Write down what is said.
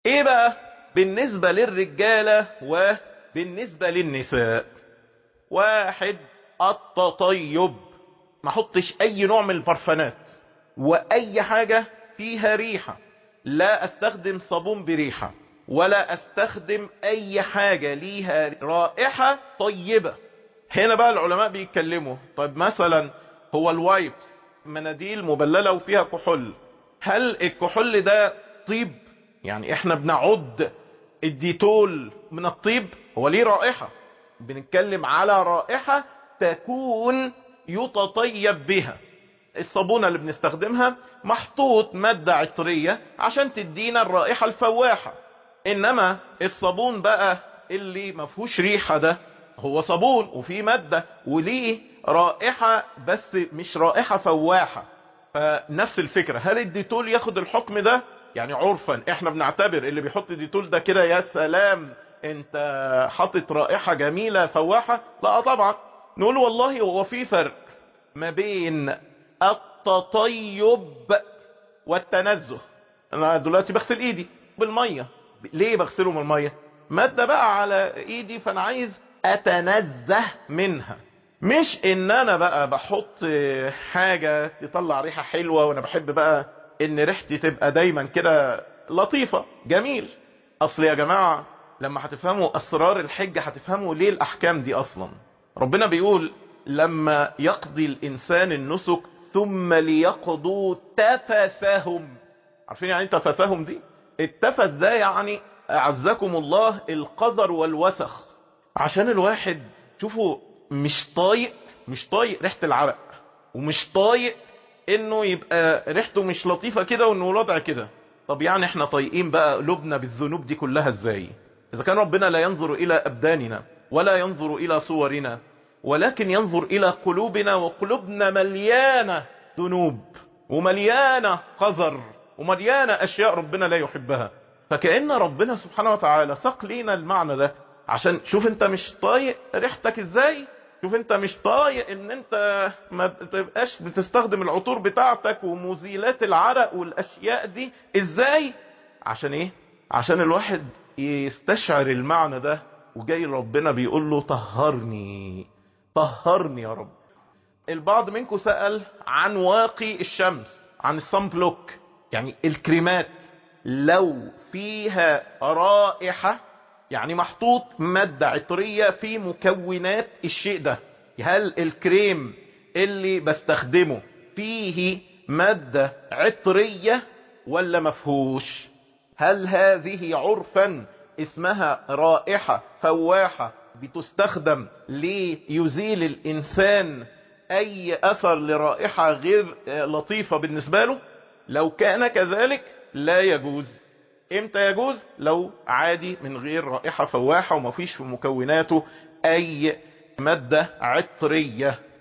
ايه بقى بالنسبة للرجالة وبالنسبة للنساء واحد التطيب ما حطش اي نوع من البرفانات واي حاجة فيها ريحة لا استخدم صابون بريحة ولا استخدم اي حاجة ليها رائحة طيبة هنا بقى العلماء بيتكلموا طيب مثلا هو الوايبس مناديل مبللة وفيها كحول هل الكحول ده طيب يعني احنا بنعد الديتول من الطيب هو ليه رائحة بنتكلم على رائحة تكون يتطيب بها الصابونة اللي بنستخدمها محطوط مادة عطرية عشان تدينا الرائحة الفواحة انما الصابون بقى اللي مفهوش ريحة ده هو صابون وفيه مادة وليه رائحة بس مش رائحة فواحة فنفس الفكرة هل الديتول ياخد الحكم ده يعني عرفا احنا بنعتبر اللي بيحط ديتول ده كده يا سلام انت حاطط رائحة جميلة فواحة لا طبعا نقول والله هو في فرق ما بين التطيب والتنزه انا دلوقتي بغسل ايدي بالمية ليه بغسله من المية مادة بقى على ايدي فانا عايز اتنزه منها مش ان انا بقى بحط حاجة تطلع ريحة حلوة وانا بحب بقى ان ريحتي تبقى دايما كده لطيفة جميل اصل يا جماعة لما هتفهموا اسرار الحج هتفهموا ليه الاحكام دي اصلا ربنا بيقول لما يقضي الانسان النسك ثم ليقضوا تفثهم عارفين يعني تفثهم دي التفث ده يعني اعزكم الله القذر والوسخ عشان الواحد شوفوا مش طايق مش طايق ريحة العرق ومش طايق انه يبقى ريحته مش لطيفة كده وانه وضع كده طب يعني احنا طايقين بقى قلوبنا بالذنوب دي كلها ازاي اذا كان ربنا لا ينظر الى ابداننا ولا ينظر الى صورنا ولكن ينظر الى قلوبنا وقلوبنا مليانة ذنوب ومليانة قذر ومليانة اشياء ربنا لا يحبها فكأن ربنا سبحانه وتعالى ساق لينا المعنى ده عشان شوف انت مش طايق ريحتك ازاي شوف انت مش طايق ان انت ما تبقاش بتستخدم العطور بتاعتك ومزيلات العرق والاشياء دي ازاي عشان ايه عشان الواحد يستشعر المعنى ده وجاي ربنا بيقول له طهرني طهرني يا رب البعض منكم سأل عن واقي الشمس عن الصن بلوك يعني الكريمات لو فيها رائحة يعني محطوط مادة عطرية في مكونات الشيء ده هل الكريم اللي بستخدمه فيه مادة عطرية ولا مفهوش هل هذه عرفا اسمها رائحة فواحة بتستخدم ليزيل الإنسان أي أثر لرائحة غير لطيفة بالنسبة له لو كان كذلك لا يجوز امتى يجوز لو عادي من غير رائحة فواحة وما فيش في مكوناته اي مادة عطرية